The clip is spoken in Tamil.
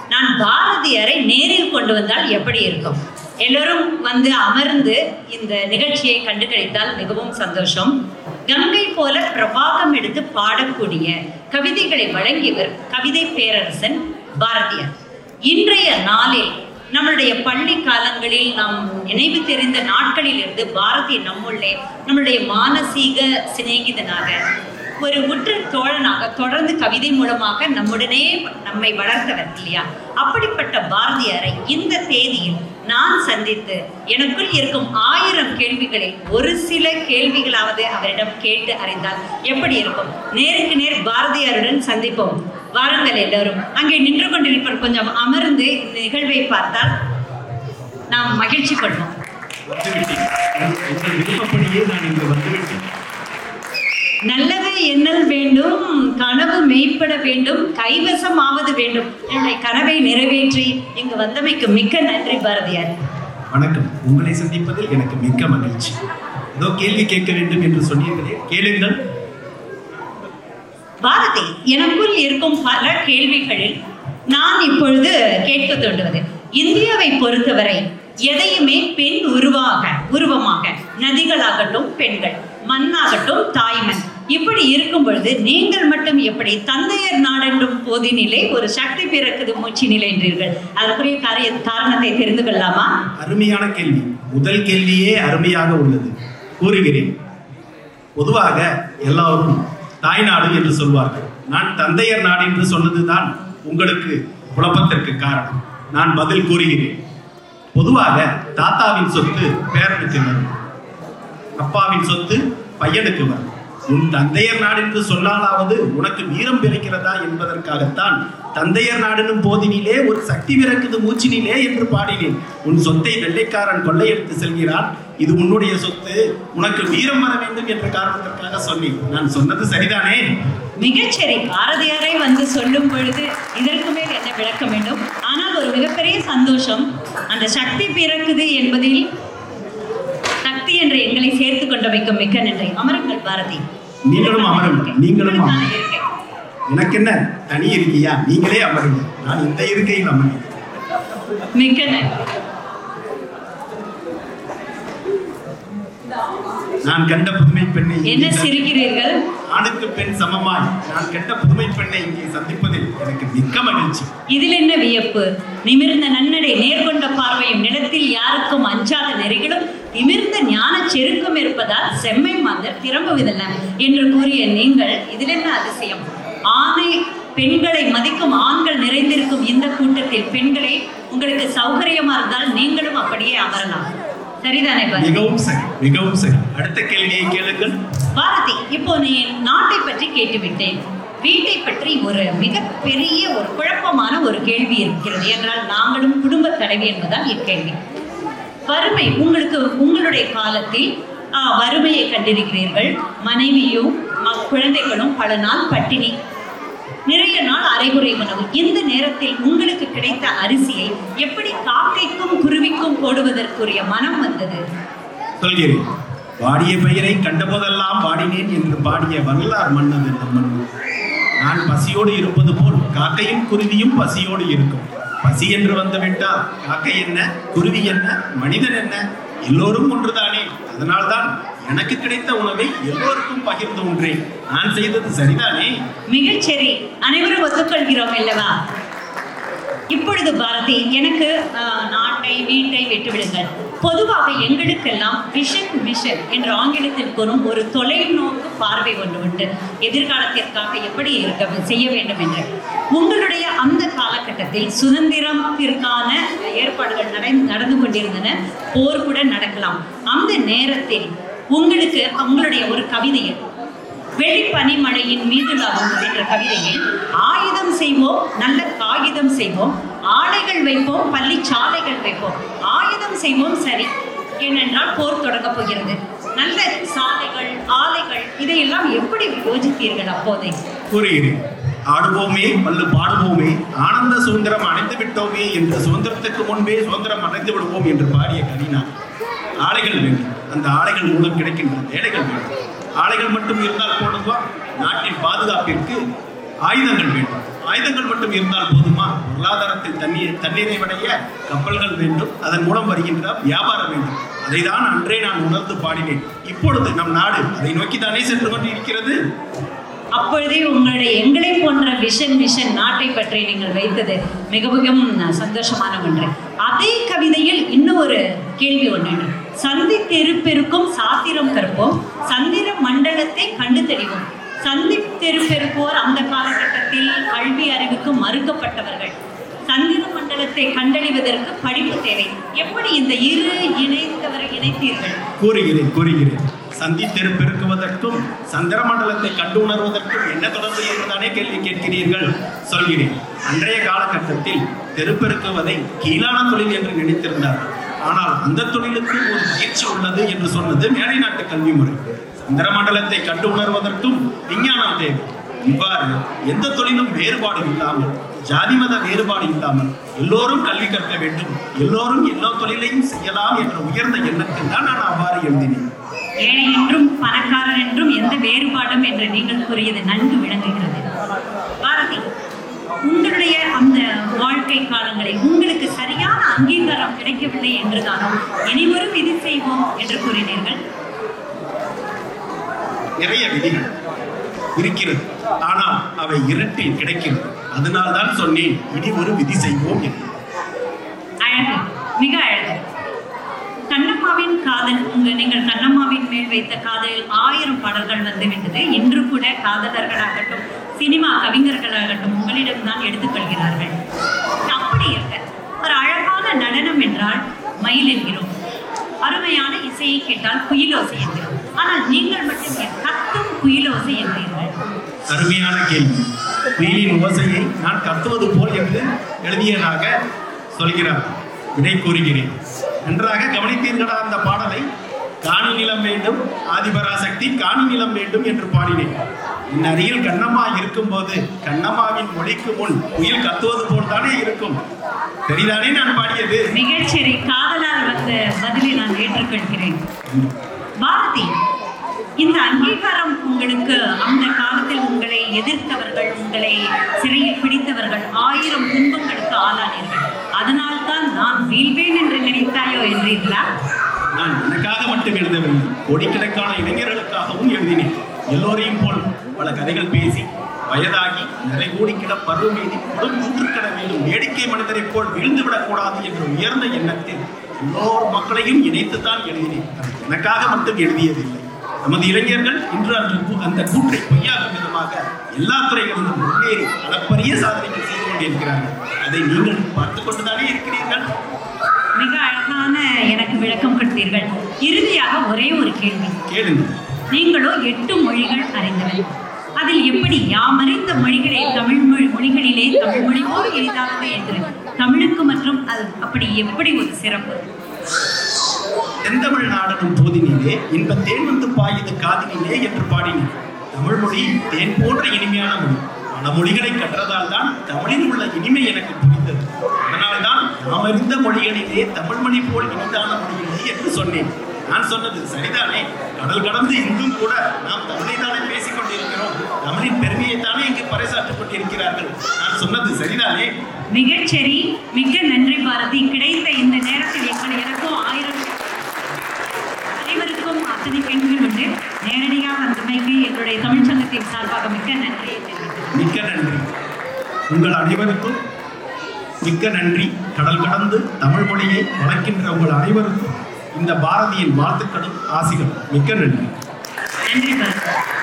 நான் பாரதியாரை நேரில் கொண்டு வந்தால் எப்படி இருக்கும் எல்லோரும் வந்து அமர்ந்து இந்த நிகழ்ச்சியை கண்டுகளித்தால் மிகவும் சந்தோஷம் கங்கை போல பிரபாகம் எடுத்து பாடக்கூடிய கவிதைகளை வழங்கியவர் கவிதை பேரரசன் பாரதியார் இன்றைய நாளில் நம்மளுடைய பள்ளி காலங்களில் நாம் நினைவு தெரிந்த நாட்களில் இருந்து பாரதி நம்முள்ளே நம்மளுடைய மானசீக சிநேகிதனாக ஒரு உற்ற தோழனாக தொடர்ந்து கவிதை மூலமாக நம்முடனே நம்மை வளர்த்தவர் இல்லையா அப்படிப்பட்ட பாரதியாரை இந்த தேதியில் நான் சந்தித்து எனக்குள் இருக்கும் ஆயிரம் கேள்விகளில் ஒரு சில கேள்விகளாவது அவரிடம் கேட்டு அறிந்தால் எப்படி இருக்கும் நேருக்கு நேர் பாரதியாருடன் சந்திப்போம் வாருங்கள் எல்லோரும் அங்கே நின்று கொண்டிருப்பவர் கொஞ்சம் அமர்ந்து இந்த நிகழ்வை பார்த்தால் நாம் மகிழ்ச்சி கொள்வோம் வந்துவிட்டேன் உங்கள் விருப்பப்படியே நான் இங்கு வந்துவிட்டேன் நல்லது எண்ணல் வேண்டும் கனவு மெய்ப்பட வேண்டும் கைவசம் ஆவது வேண்டும் என்னுடைய கனவை நிறைவேற்றி இங்கு வந்தமைக்கு மிக்க நன்றி பாரதியார் வணக்கம் உங்களை சந்திப்பதில் எனக்கு மிக்க மகிழ்ச்சி ஏதோ கேள்வி கேட்க வேண்டும் என்று சொன்னீர்களே கேளுங்கள் பாரதி எனக்குள் இருக்கும் பல கேள்விகளில் நான் இப்பொழுது கேட்க தோன்றுவது இந்தியாவை பொறுத்தவரை எதையுமே பெண் உருவாக உருவமாக நதிகளாகட்டும் பெண்கள் மண்ணாகட்டும் தாய்மண் இப்படி இருக்கும் பொழுது நீங்கள் மட்டும் எப்படி தந்தையர் நாடென்றும் போதினிலே ஒரு சக்தி பிறக்குது மூச்சு நிலை என்றீர்கள் அதற்குரிய காரிய காரணத்தை தெரிந்து கொள்ளலாமா அருமையான கேள்வி முதல் கேள்வியே அருமையாக உள்ளது கூறுகிறேன் பொதுவாக எல்லாரும் தாய்நாடு என்று சொல்வார்கள் நான் தந்தையர் நாடு என்று சொன்னதுதான் உங்களுக்கு குழப்பத்திற்கு காரணம் நான் பதில் கூறுகிறேன் பொதுவாக தாத்தாவின் சொத்து பேரனுக்கு வரும் அப்பாவின் சொத்து பையனுக்கு வரும் உன் தந்தையர் நாடு என்று சொன்னாலாவது உனக்கு வீரம் பிறக்கிறதா என்பதற்காகத்தான் தந்தையர் நாடெனும் போதினிலே ஒரு சக்தி பிறக்குது மூச்சினிலே என்று பாடினேன் உன் சொத்தை வெள்ளைக்காரன் கொள்ளையடித்து செல்கிறான் இது உன்னுடைய சொத்து உனக்கு வீரம் வர வேண்டும் என்ற காரணத்திற்காக சொன்னேன் நான் சொன்னது சரிதானே மிகச்சரி பாரதியாரை வந்து சொல்லும் பொழுது இதற்கு மேல் என்ன விளக்க வேண்டும் ஆனால் ஒரு மிகப்பெரிய சந்தோஷம் அந்த சக்தி பிறக்குது என்பதில் சக்தி என்ற எங்களை சேர்த்து கொண்டமைக்கும் மிக்க நன்றி அமருங்கள் பாரதி நீங்களும் அமருங்கள் நீங்களும் உங்களுக்கான அமருங்கள் இருக்கை. எனக்கு என்ன தனி இருக்கையா நீங்களே அமருங்க நான் இந்த இருக்கையில் அமர்கிறேன் மிக்க நன்றி நான் கண்ட புதுமை பெண்ணை இங்கே என்ன சந்தி- சிரிக்கிறீர்கள் ஆணுக்கு பெண் சமமாய் நான் கண்ட புதுமை பெண்ணை இங்கே சந்திப்பதில் எனக்கு மிக்க மகிழ்ச்சி இதில் என்ன வியப்பு நிமிர்ந்த நன்னடை நேர்கொண்ட பார்வையும் நிலத்தில் யாருக்கும் அஞ்சாத நெறிகளும் நிமிர்ந்த ஞான செருக்கும் இருப்பதால் செம்மை மாந்தர் திரும்புவதில்லை என்று கூறிய நீங்கள் இதில் என்ன அதிசயம் ஆணை பெண்களை மதிக்கும் ஆண்கள் நிறைந்திருக்கும் இந்த கூட்டத்தில் பெண்களே உங்களுக்கு சௌகரியமா இருந்தால் நீங்களும் அப்படியே அமரலாம் சரிதானே பாரதி மிகவும் சரி மிகவும் சரி அடுத்த கேள்வியை கேளுங்கள் பாரதி இப்போ நீ நாட்டை பற்றி கேட்டுவிட்டேன் வீட்டை பற்றி ஒரு மிகப்பெரிய ஒரு குழப்பமான ஒரு கேள்வி இருக்கிறது என்றால் நாங்களும் குடும்ப தலைவி என்பதால் இக்கேள்வி வறுமை உங்களுக்கு உங்களுடைய காலத்தில் ஆ, வறுமையை கண்டிருக்கிறீர்கள் மனைவியும் ம- குழந்தைகளும் பல நாள் பட்டினி நிறைய நாள் அரைகுறை உணவு இந்த நேரத்தில் உங்களுக்கு கிடைத்த அரிசியை எப்படி காக்கைக்கும் குருவிக்கும் போடுவதற்குரிய மனம் வந்தது சொல்கிறேன் வாடிய பெயரை கண்டபோதெல்லாம் பாடினேன் என்று பாடிய வரலாறு மன்னது நம் மண்ணு நான் பசியோடு இருப்பது போல் காக்கையும் குருவியும் பசியோடு இருக்கும் பசி என்று வந்துவிட்டால் காக்கை என்ன குருவி என்ன மனிதன் என்ன எல்லோரும் ஒன்றுதானே அதனால்தான் எனக்கு கிடைத்த உணவை எல்லோருக்கும் பகிர்ந்து உன்றேன் நான் செய்தது சரிதானே மிகச்சரி அனைவரும் ஒத்துக்கொள்கிறோம் அல்லவா இப்பொழுது பாரதி எனக்கு ஆஹ், நாட்டை வீட்டை விட்டுவிடுங்கள் பொதுவாக எங்களுக்கெல்லாம் விஷன் மிஷன் என்று ஆங்கிலத்தில் கூறும் ஒரு தொலைநோக்கு பார்வை ஒன்று உண்டு எதிர்காலத்திற்காக எப்படி இருக்க செய்ய வேண்டும் என்று உங்களுடைய அந்த காலகட்டத்தில் சுதந்திரத்திற்கான ஏற்பாடுகள் நடை நடந்து கொண்டிருந்தன போர் கூட நடக்கலாம் அந்த நேரத்தில் உங்களுக்கு உங்களுடைய ஒரு கவிதையில் வெளிப்பனிமழையின் மீது லாபம் என்ற கவிதையில் ஆயுதம் செய்வோம் நல்ல காகிதம் செய்வோம் ஆலைகள் வைப்போம் பள்ளி சாலைகள் வைப்போம் ஆயுதம் செய்வோம் சரி ஏனென்றால் போர் தொடங்கப் போகிறது நல்ல சாலைகள் ஆலைகள் இதையெல்லாம் எப்படி யோசித்தீர்கள் அப்போதே கூறுகிறேன் ஆடுவோமே பல்லு பாடுவோமே ஆனந்த சுதந்திரம் அடைந்து விட்டோமே என்று சுதந்திரத்துக்கு முன்பே சுதந்திரம் அடைந்து விடுவோம் என்று பாடிய கவினா ஆலைகள் வேண்டும் அந்த ஆலைகள் மூலம் கிடைக்கின்ற வேலைகள் வேண்டும் ஆலைகள் மட்டும் இருந்தால் போடுவா நாட்டின் பாதுகாப்பிற்கு ஆயுதங்கள் வேண்டும் ஆயுதங்கள் மட்டும் இருந்தால் போதுமா பொருளாதாரத்தில் தண்ணீர் தண்ணீரை வடைய கப்பல்கள் வேண்டும் அதன் மூலம் வருகின்ற வியாபாரம் வேண்டும் அதை தான் அன்றே நான் உணர்ந்து பாடினேன் இப்பொழுது நம் நாடு அதை நோக்கி தானே சென்று கொண்டிருக்கிறது அப்பொழுதே உங்களுடைய எங்களை போன்ற விஷன் விஷன் நாட்டை பற்றி நீங்கள் வைத்தது மிக மிகவும் சந்தோஷமான ஒன்று அதே கவிதையில் இன்னும் ஒரு கேள்வி ஒன்று சந்தி தெருப்பெருக்கும் சாத்திரம் கற்போம் சந்திர மண்டலத்தை கண்டு தெளிவோம் சந்தி தெருப்பெருப்போர் அந்த காலகட்டத்தில் கல்வி அறிவுக்கு மறுக்கப்பட்டவர்கள் சந்திர மண்டலத்தை கண்டறிவதற்கு படிப்பு தேவை எப்படி இந்த இரு இணைந்தவரை இணைத்தீர்கள் கூறுகிறேன் கூறுகிறேன் சந்தி தெரு பெருக்குவதற்கும் சந்திர மண்டலத்தை கண்டு உணர்வதற்கும் என்ன தொடர்பு என்றுதானே கேள்வி கேட்கிறீர்கள் சொல்கிறேன் அன்றைய காலகட்டத்தில் தெரு பெருக்குவதை கீழான தொழில் என்று நினைத்திருந்தார்கள் ஆனால் அந்த தொழிலுக்கு ஒரு பயிற்சி உள்ளது என்று சொன்னது மேலை நாட்டு கல்வி முறை சந்திர மண்டலத்தை கண்டு உணர்வதற்கும் விஞ்ஞானம் தேவை இவ்வாறு எந்த தொழிலும் வேறுபாடு இல்லாமல் ஜாதி மத வேறுபாடு இல்லாமல் எல்லோரும் கல்வி கற்க வேண்டும் எல்லோரும் எல்லா தொழிலையும் செய்யலாம் என்ற உயர்ந்த எண்ணத்தில் தான் நான் அவ்வாறு எழுதினேன் ஏழை என்றும் பணக்காரர் என்றும் எந்த வேறுபாடும் என்று நீங்கள் கூறியது நன்கு விளங்குகிறது பாரதி உங்களுடைய அந்த வாழ்க்கை காலங்களை உங்களுக்கு சரியான அங்கீகாரம் கிடைக்கவில்லை என்றுதானோ இனிவரும் இது செய்வோம் என்று கூறினீர்கள் நிறைய விதிகள் இருக்கிறது ஆனால் அவை இருட்டில் கிடைக்கிறது அதனால் தான் சொன்னேன் இனி ஒரு விதி செய்வோம் என்று அழகு மிக அழகு கண்ணம்மாவின் காதல் உங்க நீங்கள் கண்ணம்மாவின் மேல் வைத்த காதலில் ஆயிரம் பாடல்கள் வந்துவிட்டது இன்று கூட காதலர்களாகட்டும் சினிமா கவிஞர்களாகட்டும் உங்களிடம் தான் எடுத்துக்கொள்கிறார்கள் அப்படி இருக்க ஒரு அழகான நடனம் என்றால் மயில் என்கிறோம் அருமையான இசையை கேட்டால் குயிலோசை என்கிறோம் ஆனால் நீங்கள் மட்டும் ஏன் கத்தும் குயிலோசை என்கிறீர்கள் அருமையான கேள்வி குயிலின் ஓசையை நான் கத்துவது போல் என்று எழுதியதாக சொல்கிறார் விடை கூறுகிறேன் நன்றாக கவனித்தீர்களா அந்த பாடலை காணி நிலம் வேண்டும் ஆதிபராசக்தி காணி நிலம் வேண்டும் என்று பாடினேன் என் அருகில் கண்ணம்மா இருக்கும்போது கண்ணம்மாவின் மொழிக்கு முன் குயில் கத்துவது போல் தானே இருக்கும் சரிதானே நான் பாடியது மிகச்சரி காதலால் வந்த பதிலை நான் ஏற்றுக்கொள்கிறேன் பாரதி இந்த அங்கீகாரம் உங்களுக்கு அந்த காலத்தில் உங்களை எதிர்த்தவர்கள் உங்களை சிறையில் பிடித்தவர்கள் ஆயிரம் துன்பங்களுக்கு ஆளானீர்கள் அதனால்தான் நான் வீழ்வேன் என்று நினைத்தாயோ என்றீர்களா நான் எனக்காக மட்டும் எழுதவில்லை கோடிக்கணக்கான இளைஞர்களுக்காகவும் எழுதினேன் எல்லோரையும் போல் பல கதைகள் பேசி வயதாகி நிறைகூடி கிட பருவம் மீதி கொடும் நூற்றுக்கட மேலும் வேடிக்கை மனிதரைப் போல் வீழ்ந்து விடக்கூடாது என்ற உயர்ந்த எண்ணத்தில் எல்லோர் மக்களையும் இணைத்துத்தான் எழுதினேன் அது எனக்காக மட்டும் எழுதியதில்லை நமது இளைஞர்கள் இன்று அந்த கூ- அந்த கூற்றை பொய்யாக்கும் விதமாக எல்லா துறைகளிலும் முன்னேறி அளப்பரிய சாதனைகள் செய்து கொண்டிருக்கிறார்கள் அதை நீங்கள் பார்த்து கொண்டுதானே இருக்கிறீர்கள் மிக அழகான எனக்கு விளக்கம் கொடுத்தீர்கள் இறுதியாக ஒரே ஒரு கேள்வி கேளுங்கள் நீங்களோ எட்டு மொழிகள் அறிந்தவர் அதில் எப்படி யாமறிந்த மொழிகளே தமிழ் மொழி மொழிகளிலே தமிழ் மொழி போல் எளிதானது என்று தமிழுக்கு மற்றும் அது அப்படி எப்படி ஒரு சிறப்பு செந்தமிழ் நாடனும் போதினிலே இன்ப தேன் வந்து பாயுது காதினிலே என்று பாடினேன் தமிழ் மொழி தேன் போன்ற இனிமையான மொழி பல மொழிகளை கற்றதால் தான் தமிழில் உள்ள இனிமை எனக்கு புரிந்தது அதனால்தான் நாம் அறிந்த மொழிகளிலே தமிழ் மொழி போல் இனிதான மொழி இல்லை என்று சொன்னேன் நான் சொன்னது சரிதானே கடல் கடந்து இங்கும் கூட நாம் தமிழை தானே பேசிக் கொண்டிருக்கிறோம் தமிழின் பெருமையை தானே இங்கு பறைசாற்றிக் கொண்டிருக்கிறார்கள் நான் சொன்னது சரிதானே மிகச்சரி மிக்க நன்றி பாரதி கிடைத்த இந்த நேரத்தில் எங்கள் எனக்கும் ஆயிரம் அனைவருக்கும் அத்தனை பெண்கள் உண்டு நேரடியாக வந்தமைக்கு எங்களுடைய தமிழ்ச் சங்கத்தின் சார்பாக மிக்க நன்றியை தெரிவிக்கிறேன் மிக்க நன்றி உங்கள் அனைவருக்கும் மிக்க நன்றி கடல் கடந்து தமிழ் மொழியை வளர்க்கின்ற உங்கள் அனைவருக்கும் இந்த பாரதியின் வாழ்த்துக்களும் ஆசிகளும் மிக்க நன்றி நன்றி பாரதி